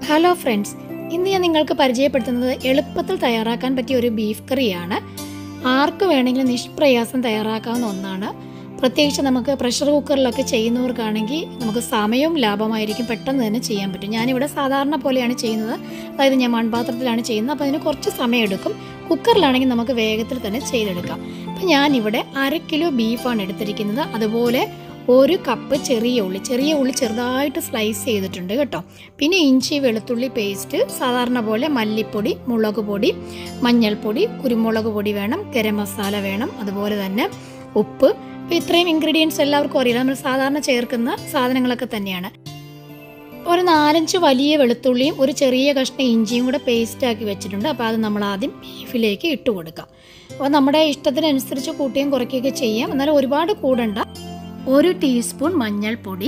hello friends ഇന്ന് ഞാൻ നിങ്ങൾക്ക് പരിചയപ്പെടുത്തുന്നത് എളുപ്പത്തിൽ തയ്യാറാക്കാൻ പറ്റിയ ഒരു ബീഫ് കറിയാണ് ആർക്ക് വേണമെങ്കിലും നിഷ്പ്രയാസം തയ്യാറാക്കാവുന്ന ഒന്നാണ് പ്രത്യേകിച്ച് നമുക്ക് പ്രഷർ കുക്കറിലൊക്കെ ചെയ്യുന്നവർക്കാണെങ്കിൽ നമുക്ക് സമയവും ലാഭമായിരിക്കും പെട്ടെന്ന് തന്നെ ചെയ്യാൻ പറ്റും ഞാനിവിടെ സാധാരണ പോലെയാണ് ചെയ്യുന്നത് അതായത് ഞാൻ മൺപാത്രത്തിലാണ് ചെയ്യുന്നത് അപ്പോൾ അതിന് കുറച്ച് സമയമെടുക്കും കുക്കറിലാണെങ്കിൽ നമുക്ക് വേഗത്തിൽ തന്നെ ചെയ്തെടുക്കാം അപ്പം ഞാനിവിടെ അര കിലോ ബീഫാണ് എടുത്തിരിക്കുന്നത് അതുപോലെ ഒരു കപ്പ് ചെറിയ ഉള്ളി ചെറിയ ഉള്ളി ചെറുതായിട്ട് സ്ലൈസ് ചെയ്തിട്ടുണ്ട് കേട്ടോ പിന്നെ ഇഞ്ചി വെളുത്തുള്ളി പേസ്റ്റ് സാധാരണ പോലെ മല്ലിപ്പൊടി മുളക് പൊടി മഞ്ഞൾപ്പൊടി കുരുമുളക് പൊടി വേണം ഗരം മസാല വേണം അതുപോലെ തന്നെ ഉപ്പ് അപ്പോൾ ഇത്രയും ഇൻഗ്രീഡിയൻസ് എല്ലാവർക്കും അറിയില്ല നമ്മൾ സാധാരണ ചേർക്കുന്ന സാധനങ്ങളൊക്കെ തന്നെയാണ് ഒരു നാലഞ്ച് വലിയ വെളുത്തുള്ളിയും ഒരു ചെറിയ കഷ്ണം ഇഞ്ചിയും കൂടെ പേസ്റ്റ് ആക്കി വെച്ചിട്ടുണ്ട് അപ്പോൾ അത് നമ്മൾ ആദ്യം ബീഫിലേക്ക് ഇട്ട് കൊടുക്കാം അപ്പോൾ നമ്മുടെ ഇഷ്ടത്തിനനുസരിച്ച് കൂട്ടുകയും കുറയ്ക്കുകയൊക്കെ ചെയ്യാം എന്നാലും ഒരുപാട് കൂടണ്ട ഒരു ടീസ്പൂൺ മഞ്ഞൾപ്പൊടി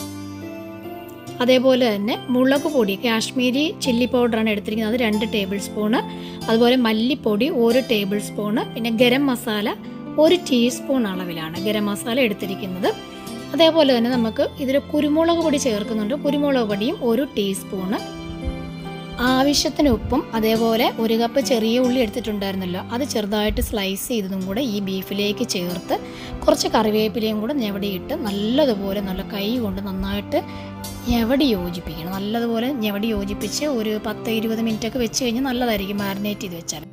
അതേപോലെ തന്നെ മുളക് പൊടി കാശ്മീരി ചില്ലി പൗഡറാണ് എടുത്തിരിക്കുന്നത് അത് രണ്ട് ടേബിൾ സ്പൂണ് അതുപോലെ മല്ലിപ്പൊടി ഒരു ടേബിൾ സ്പൂണ് പിന്നെ ഗരം മസാല ഒരു ടീസ്പൂൺ അളവിലാണ് ഗരം മസാല എടുത്തിരിക്കുന്നത് അതേപോലെ തന്നെ നമുക്ക് ഇതിൽ കുരുമുളക് പൊടി ചേർക്കുന്നുണ്ട് കുരുമുളക് പൊടിയും ഒരു ടീസ്പൂണ് ആവശ്യത്തിന് ഉപ്പും അതേപോലെ ഒരു കപ്പ് ചെറിയ ഉള്ളി എടുത്തിട്ടുണ്ടായിരുന്നല്ലോ അത് ചെറുതായിട്ട് സ്ലൈസ് ചെയ്തതും കൂടെ ഈ ബീഫിലേക്ക് ചേർത്ത് കുറച്ച് കറിവേപ്പിലയും കൂടെ ഞെവടിയിട്ട് നല്ലതുപോലെ നല്ല കൈ കൊണ്ട് നന്നായിട്ട് ഞെവടി യോജിപ്പിക്കണം നല്ലതുപോലെ ഞെവടി യോജിപ്പിച്ച് ഒരു പത്ത് ഇരുപത് മിനിറ്റ് ഒക്കെ വെച്ച് കഴിഞ്ഞാൽ നല്ലതായിരിക്കും മാരിനേറ്റ് ചെയ്ത് വെച്ചാൽ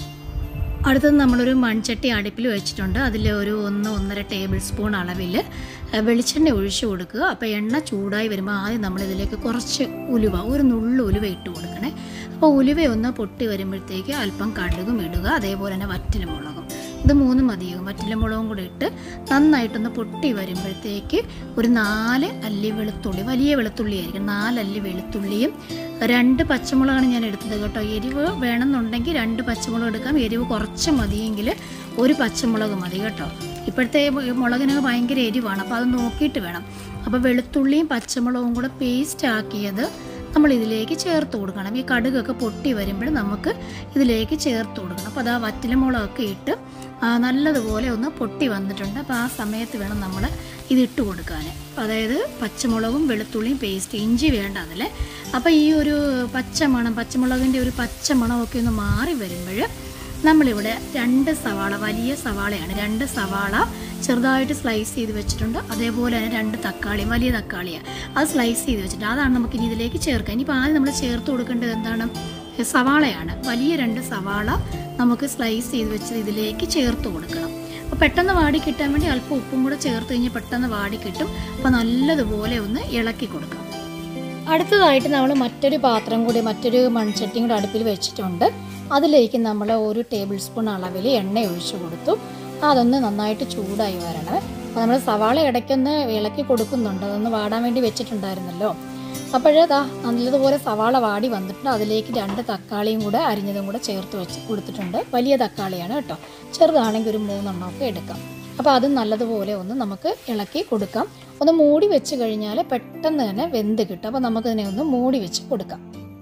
അടുത്തത് നമ്മളൊരു മൺചട്ടി അടുപ്പിൽ വെച്ചിട്ടുണ്ട് അതിൽ ഒരു ഒന്ന് ഒന്നര ടേബിൾ സ്പൂൺ അളവിൽ വെളിച്ചെണ്ണ ഒഴിച്ചു കൊടുക്കുക അപ്പോൾ എണ്ണ ചൂടായി വരുമ്പോൾ ആദ്യം നമ്മൾ ഇതിലേക്ക് കുറച്ച് ഉലുവ ഒരു നുള്ളു ഉലുവ ഇട്ട് കൊടുക്കണേ അപ്പോൾ ഉലുവ ഒന്ന് പൊട്ടി വരുമ്പോഴത്തേക്ക് അല്പം കടുകും ഇടുക അതേപോലെ തന്നെ വറ്റലുമുളകും ഇത് മൂന്ന് മതിയാകും വറ്റലുമുളകും കൂടെ ഇട്ട് നന്നായിട്ടൊന്ന് പൊട്ടി വരുമ്പോഴത്തേക്ക് ഒരു നാല് അല്ലി വെളുത്തുള്ളി വലിയ വെളുത്തുള്ളി ആയിരിക്കും നാലല്ലി വെളുത്തുള്ളിയും രണ്ട് പച്ചമുളകാണ് ഞാൻ എടുത്തത് കേട്ടോ എരിവ് വേണമെന്നുണ്ടെങ്കിൽ രണ്ട് പച്ചമുളക് എടുക്കാം എരിവ് കുറച്ച് മതിയെങ്കിൽ ഒരു പച്ചമുളക് മതി കേട്ടോ ഇപ്പോഴത്തെ മുളകിനൊക്കെ ഭയങ്കര എരിവാണ് അപ്പോൾ അത് നോക്കിയിട്ട് വേണം അപ്പോൾ വെളുത്തുള്ളിയും പച്ചമുളകും കൂടെ പേസ്റ്റ് ആക്കിയത് നമ്മൾ ഇതിലേക്ക് ചേർത്ത് കൊടുക്കണം ഈ കടുകൊക്കെ പൊട്ടി വരുമ്പോൾ നമുക്ക് ഇതിലേക്ക് ചേർത്ത് കൊടുക്കണം അപ്പോൾ അത് ആ വറ്റലമുളകൊക്കെ ഇട്ട് നല്ലതുപോലെ ഒന്ന് പൊട്ടി വന്നിട്ടുണ്ട് അപ്പോൾ ആ സമയത്ത് വേണം നമ്മൾ ഇത് ഇട്ട് കൊടുക്കാൻ അതായത് പച്ചമുളകും വെളുത്തുള്ളിയും പേസ്റ്റ് ഇഞ്ചി വേണ്ട അതിൽ അപ്പോൾ ഈ ഒരു പച്ചമണം പച്ചമുളകിൻ്റെ ഒരു പച്ചമണമൊക്കെ ഒന്ന് മാറി വരുമ്പോൾ നമ്മളിവിടെ രണ്ട് സവാള വലിയ സവാളയാണ് രണ്ട് സവാള ചെറുതായിട്ട് സ്ലൈസ് ചെയ്ത് വെച്ചിട്ടുണ്ട് അതേപോലെ തന്നെ രണ്ട് തക്കാളി വലിയ തക്കാളിയാണ് അത് സ്ലൈസ് ചെയ്ത് വെച്ചിട്ടുണ്ട് അതാണ് നമുക്ക് ഇനി ഇതിലേക്ക് ചേർക്കാം ഇനിയിപ്പോൾ ആദ്യം നമ്മൾ ചേർത്ത് കൊടുക്കേണ്ടത് എന്താണ് സവാളയാണ് വലിയ രണ്ട് സവാള നമുക്ക് സ്ലൈസ് ചെയ്ത് വെച്ച് ഇതിലേക്ക് ചേർത്ത് കൊടുക്കണം അപ്പോൾ പെട്ടെന്ന് വാടി കിട്ടാൻ വേണ്ടി അല്പം ഉപ്പും കൂടെ ചേർത്ത് കഴിഞ്ഞാൽ പെട്ടെന്ന് വാടി കിട്ടും അപ്പോൾ നല്ലതുപോലെ ഒന്ന് ഇളക്കി കൊടുക്കാം അടുത്തതായിട്ട് നമ്മൾ മറ്റൊരു പാത്രം കൂടി മറ്റൊരു മൺചട്ടിയും കൂടി അടുപ്പിൽ വെച്ചിട്ടുണ്ട് അതിലേക്ക് നമ്മൾ ഒരു ടേബിൾ സ്പൂൺ അളവിൽ എണ്ണ ഒഴിച്ചു കൊടുത്തു അതൊന്ന് നന്നായിട്ട് ചൂടായി വരണം അപ്പോൾ നമ്മൾ സവാള ഇടയ്ക്കൊന്ന് ഇളക്കി കൊടുക്കുന്നുണ്ട് അതൊന്ന് വാടാൻ വേണ്ടി വെച്ചിട്ടുണ്ടായിരുന്നല്ലോ അപ്പോഴേതാ നല്ലതുപോലെ സവാള വാടി വന്നിട്ടുണ്ട് അതിലേക്ക് രണ്ട് തക്കാളിയും കൂടെ അരിഞ്ഞതും കൂടെ ചേർത്ത് വെച്ച് കൊടുത്തിട്ടുണ്ട് വലിയ തക്കാളിയാണ് കേട്ടോ ചെറുതാണെങ്കിൽ ഒരു മൂന്നെണ്ണമൊക്കെ എടുക്കാം അപ്പോൾ അതും നല്ലതുപോലെ ഒന്ന് നമുക്ക് ഇളക്കി കൊടുക്കാം ഒന്ന് മൂടി വെച്ച് കഴിഞ്ഞാൽ പെട്ടെന്ന് തന്നെ വെന്ത് കിട്ടും അപ്പോൾ നമുക്കതിനെ ഒന്ന് മൂടി വെച്ച് കൊടുക്കാം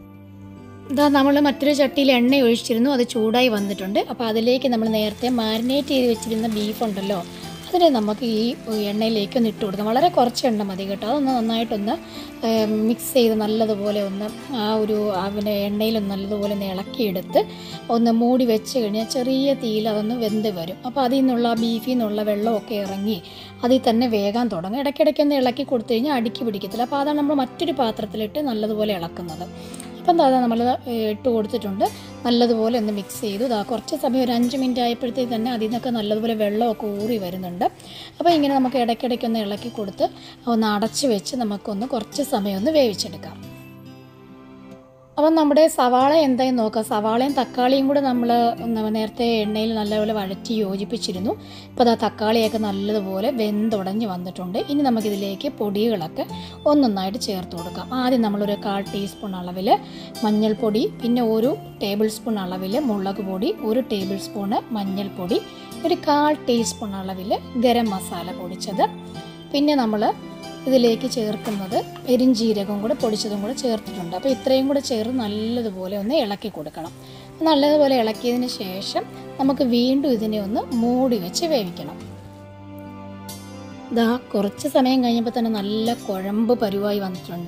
ഇതാ നമ്മൾ മറ്റൊരു ചട്ടിയിൽ എണ്ണ ഒഴിച്ചിരുന്നു അത് ചൂടായി വന്നിട്ടുണ്ട് അപ്പോൾ അതിലേക്ക് നമ്മൾ നേരത്തെ മാരിനേറ്റ് ചെയ്ത് വെച്ചിരുന്ന ബീഫ് ഉണ്ടല്ലോ അതിനെ നമുക്ക് ഈ എണ്ണയിലേക്ക് ഒന്ന് ഇട്ട് കൊടുക്കാം വളരെ കുറച്ച് എണ്ണ മതി കേട്ടോ അതൊന്ന് നന്നായിട്ടൊന്ന് മിക്സ് ചെയ്ത് നല്ലതുപോലെ ഒന്ന് ആ ഒരു അവൻ്റെ എണ്ണയിൽ നല്ലതുപോലെ ഒന്ന് ഇളക്കിയെടുത്ത് ഒന്ന് മൂടി വെച്ച് കഴിഞ്ഞാൽ ചെറിയ തീയിൽ അതൊന്ന് വെന്ത് വരും അപ്പോൾ അതിൽ നിന്നുള്ള ബീഫിൽ നിന്നുള്ള വെള്ളമൊക്കെ ഇറങ്ങി അതിൽ തന്നെ വേഗം തുടങ്ങും ഇടയ്ക്കിടയ്ക്ക് ഒന്ന് ഇളക്കി കൊടുത്തു കഴിഞ്ഞാൽ അടുക്കി പിടിക്കത്തില്ല അപ്പോൾ അതാണ് നമ്മൾ മറ്റൊരു പാത്രത്തിലിട്ട് നല്ലതുപോലെ ഇളക്കുന്നത് അപ്പം എന്താ നമ്മൾ ഇട്ട് കൊടുത്തിട്ടുണ്ട് നല്ലതുപോലെ ഒന്ന് മിക്സ് ചെയ്തു ഇതാ കുറച്ച് സമയം ഒരു അഞ്ച് മിനിറ്റ് ആയപ്പോഴത്തേക്ക് തന്നെ അതിൽ നിന്നൊക്കെ നല്ലതുപോലെ വെള്ളമൊക്കെ ഊറി വരുന്നുണ്ട് അപ്പോൾ ഇങ്ങനെ നമുക്ക് ഇടയ്ക്കിടയ്ക്ക് ഒന്ന് ഇളക്കി കൊടുത്ത് ഒന്ന് അടച്ച് വെച്ച് നമുക്കൊന്ന് കുറച്ച് സമയം ഒന്ന് വേവിച്ചെടുക്കാം അപ്പം നമ്മുടെ സവാള എന്തായി നോക്കാം സവാളയും തക്കാളിയും കൂടെ നമ്മൾ നേരത്തെ എണ്ണയിൽ നല്ലപോലെ വഴറ്റി യോജിപ്പിച്ചിരുന്നു ഇപ്പോൾ അതാ തക്കാളിയൊക്കെ നല്ലതുപോലെ വെന്തുടഞ്ഞ് വന്നിട്ടുണ്ട് ഇനി നമുക്കിതിലേക്ക് പൊടികളൊക്കെ ഒന്നൊന്നായിട്ട് ചേർത്ത് കൊടുക്കാം ആദ്യം നമ്മളൊരു കാൽ ടീസ്പൂൺ അളവിൽ മഞ്ഞൾപ്പൊടി പിന്നെ ഒരു ടേബിൾ സ്പൂൺ അളവിൽ മുളക് പൊടി ഒരു ടേബിൾ സ്പൂണ് മഞ്ഞൾപ്പൊടി ഒരു കാൽ ടീസ്പൂൺ അളവിൽ ഗരം മസാല പൊടിച്ചത് പിന്നെ നമ്മൾ ഇതിലേക്ക് ചേർക്കുന്നത് പെരിഞ്ജീരകം കൂടെ പൊടിച്ചതും കൂടെ ചേർത്തിട്ടുണ്ട് അപ്പോൾ ഇത്രയും കൂടെ ചേർത്ത് നല്ലതുപോലെ ഒന്ന് ഇളക്കി കൊടുക്കണം നല്ലതുപോലെ ഇളക്കിയതിന് ശേഷം നമുക്ക് വീണ്ടും ഇതിനെ ഒന്ന് മൂടി വെച്ച് വേവിക്കണം ദാ കുറച്ച് സമയം കഴിഞ്ഞപ്പോൾ തന്നെ നല്ല കുഴമ്പ് പരുവായി വന്നിട്ടുണ്ട്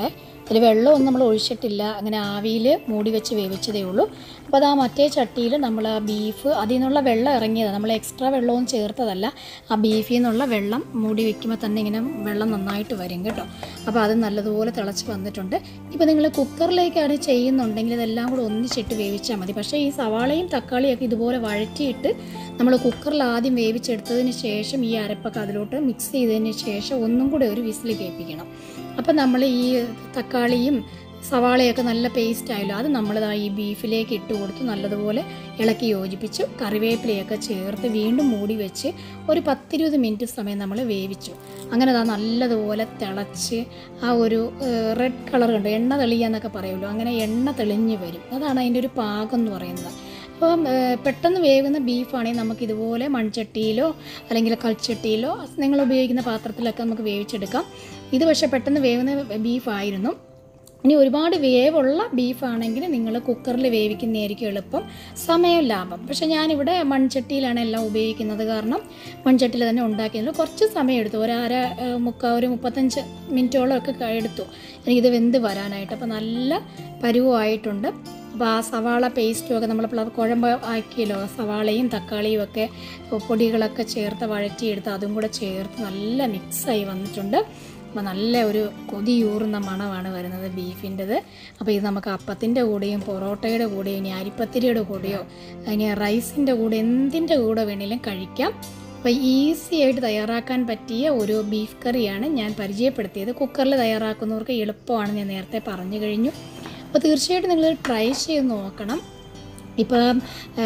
ഇതിൽ വെള്ളമൊന്നും നമ്മൾ ഒഴിച്ചിട്ടില്ല അങ്ങനെ ആവിയിൽ മൂടി വെച്ച് വേവിച്ചതേ ഉള്ളൂ അപ്പോൾ അത് ആ മറ്റേ ചട്ടിയിൽ നമ്മൾ ആ ബീഫ് അതിൽ നിന്നുള്ള വെള്ളം ഇറങ്ങിയതാണ് നമ്മൾ എക്സ്ട്രാ വെള്ളവും ചേർത്തതല്ല ആ ബീഫിൽ നിന്നുള്ള വെള്ളം മൂടി വെക്കുമ്പോൾ തന്നെ ഇങ്ങനെ വെള്ളം നന്നായിട്ട് വരും കേട്ടോ അപ്പോൾ അത് നല്ലതുപോലെ തിളച്ച് വന്നിട്ടുണ്ട് ഇപ്പോൾ നിങ്ങൾ കുക്കറിലേക്കാണ് ചെയ്യുന്നുണ്ടെങ്കിൽ ഇതെല്ലാം കൂടെ ഒന്നിച്ചിട്ട് വേവിച്ചാൽ മതി പക്ഷേ ഈ സവാളയും തക്കാളിയൊക്കെ ഇതുപോലെ വഴറ്റിയിട്ട് നമ്മൾ കുക്കറിൽ ആദ്യം വേവിച്ചെടുത്തതിന് ശേഷം ഈ അരപ്പൊക്കെ അതിലോട്ട് മിക്സ് ചെയ്തതിന് ശേഷം ഒന്നും കൂടെ ഒരു വിസിൽ കേൾപ്പിക്കണം അപ്പം നമ്മൾ ഈ തക്കാളിയും സവാളയൊക്കെ നല്ല പേസ്റ്റ് ആയല്ലോ അത് നമ്മളിതാ ഈ ബീഫിലേക്ക് ഇട്ട് കൊടുത്ത് നല്ലതുപോലെ ഇളക്കി യോജിപ്പിച്ച് കറിവേപ്പിലയൊക്കെ ചേർത്ത് വീണ്ടും മൂടി വെച്ച് ഒരു പത്തിരുപത് മിനിറ്റ് സമയം നമ്മൾ വേവിച്ചു അങ്ങനെ അതാ നല്ലതുപോലെ തിളച്ച് ആ ഒരു റെഡ് കളർ ഉണ്ട് എണ്ണ തെളിയാന്നൊക്കെ പറയുമല്ലോ അങ്ങനെ എണ്ണ തെളിഞ്ഞ് വരും അതാണ് അതിൻ്റെ ഒരു പാകം എന്ന് പറയുന്നത് അപ്പം ഏഹ്, പെട്ടെന്ന് വേകുന്ന ബീഫാണെങ്കിൽ നമുക്ക് ഇതുപോലെ മൺചട്ടിയിലോ അല്ലെങ്കിൽ കൽച്ചട്ടിയിലോ നിങ്ങൾ ഉപയോഗിക്കുന്ന പാത്രത്തിലൊക്കെ നമുക്ക് വേവിച്ചെടുക്കാം ഇത് പക്ഷേ പെട്ടെന്ന് വേവുന്ന ബീഫായിരുന്നു ഇനി ഒരുപാട് വേവുള്ള ബീഫാണെങ്കിൽ നിങ്ങൾ കുക്കറിൽ വേവിക്കുന്നതായിരിക്കും എളുപ്പം സമയം ലാഭം പക്ഷേ ഞാനിവിടെ മൺചട്ടിയിലാണ് എല്ലാം ഉപയോഗിക്കുന്നത് കാരണം മൺചട്ടിയിൽ തന്നെ ഉണ്ടാക്കിയത് കുറച്ച് സമയം എടുത്തു ഒരു അര ഏഹ്, മുക്കാ ഒരു മുപ്പത്തഞ്ച് മിനിറ്റോളം ഒക്കെ ക- എടുത്തു എനിക്കിത് വെന്ത് വരാനായിട്ട് അപ്പോൾ നല്ല പരുവമായിട്ടുണ്ട് അപ്പോൾ ആ സവാള പേസ്റ്റും ഒക്കെ നമ്മൾ പ്ല- കുഴമ്പ് ആക്കിയല്ലോ സവാളയും തക്കാളിയും ഒക്കെ പൊടികളൊക്കെ ചേർത്ത് വഴറ്റിയെടുത്ത് അതും കൂടെ ചേർത്ത് നല്ല മിക്സായി വന്നിട്ടുണ്ട് അപ്പോൾ നല്ല ഒരു കൊതിയൂറുന്ന മണമാണ് വരുന്നത് ബീഫിൻ്റെത് അപ്പോൾ ഇത് നമുക്ക് അപ്പത്തിൻ്റെ കൂടെയും പൊറോട്ടയുടെ കൂടെയും ഇനി അരിപ്പത്തിരിയുടെ കൂടെയോ ഇനി റൈസിൻ്റെ കൂടെ എന്തിൻ്റെ കൂടെ വേണേലും കഴിക്കാം അപ്പോൾ ഈസി ആയിട്ട് തയ്യാറാക്കാൻ പറ്റിയ ഒരു ബീഫ് കറിയാണ് ഞാൻ പരിചയപ്പെടുത്തിയത് കുക്കറിൽ തയ്യാറാക്കുന്നവർക്ക് എളുപ്പമാണ് ഞാൻ നേരത്തെ പറഞ്ഞു കഴിഞ്ഞു അപ്പോൾ തീർച്ചയായിട്ടും നിങ്ങൾ ട്രൈ ചെയ്ത് നോക്കണം ഇപ്പം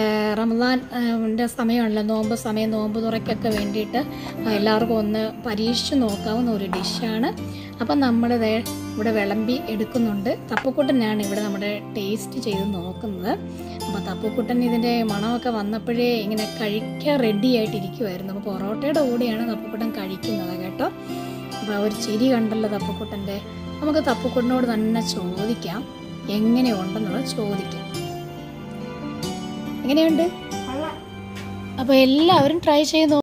റമദാൻ ൻ്റെ സമയമാണല്ലോ നോമ്പ് സമയം നോമ്പ് തുറയ്ക്കൊക്കെ വേണ്ടിയിട്ട് ആ, എല്ലാവർക്കും ഒന്ന് പരീക്ഷിച്ച് നോക്കാവുന്ന ഒരു ഡിഷാണ് അപ്പം നമ്മളിത് ഇവിടെ വിളമ്പി എടുക്കുന്നുണ്ട് തപ്പക്കുട്ടനാണ് ഇവിടെ നമ്മുടെ ടേസ്റ്റ് ചെയ്ത് നോക്കുന്നത് അപ്പോൾ തപ്പക്കുട്ടൻ ഇതിൻ്റെ മണമൊക്കെ വന്നപ്പോഴേ ഇങ്ങനെ കഴിക്കാൻ റെഡി ആയിട്ടിരിക്കുമായിരുന്നു അപ്പോൾ പൊറോട്ടയുടെ കൂടെയാണ് തപ്പക്കുട്ടൻ കഴിക്കുന്നത് കേട്ടോ അപ്പോൾ ആ ഒരു ചിരി കണ്ടല്ലോ തപ്പക്കുട്ടൻ്റെ നമുക്ക് തപ്പക്കുട്ടനോട് തന്നെ ചോദിക്കാം എങ്ങനെയുണ്ടെന്നുള്ളത് ചോദിക്കാം എങ്ങനെയുണ്ട് അപ്പോൾ എല്ലാവരും ട്രൈ ചെയ്ത് നോ-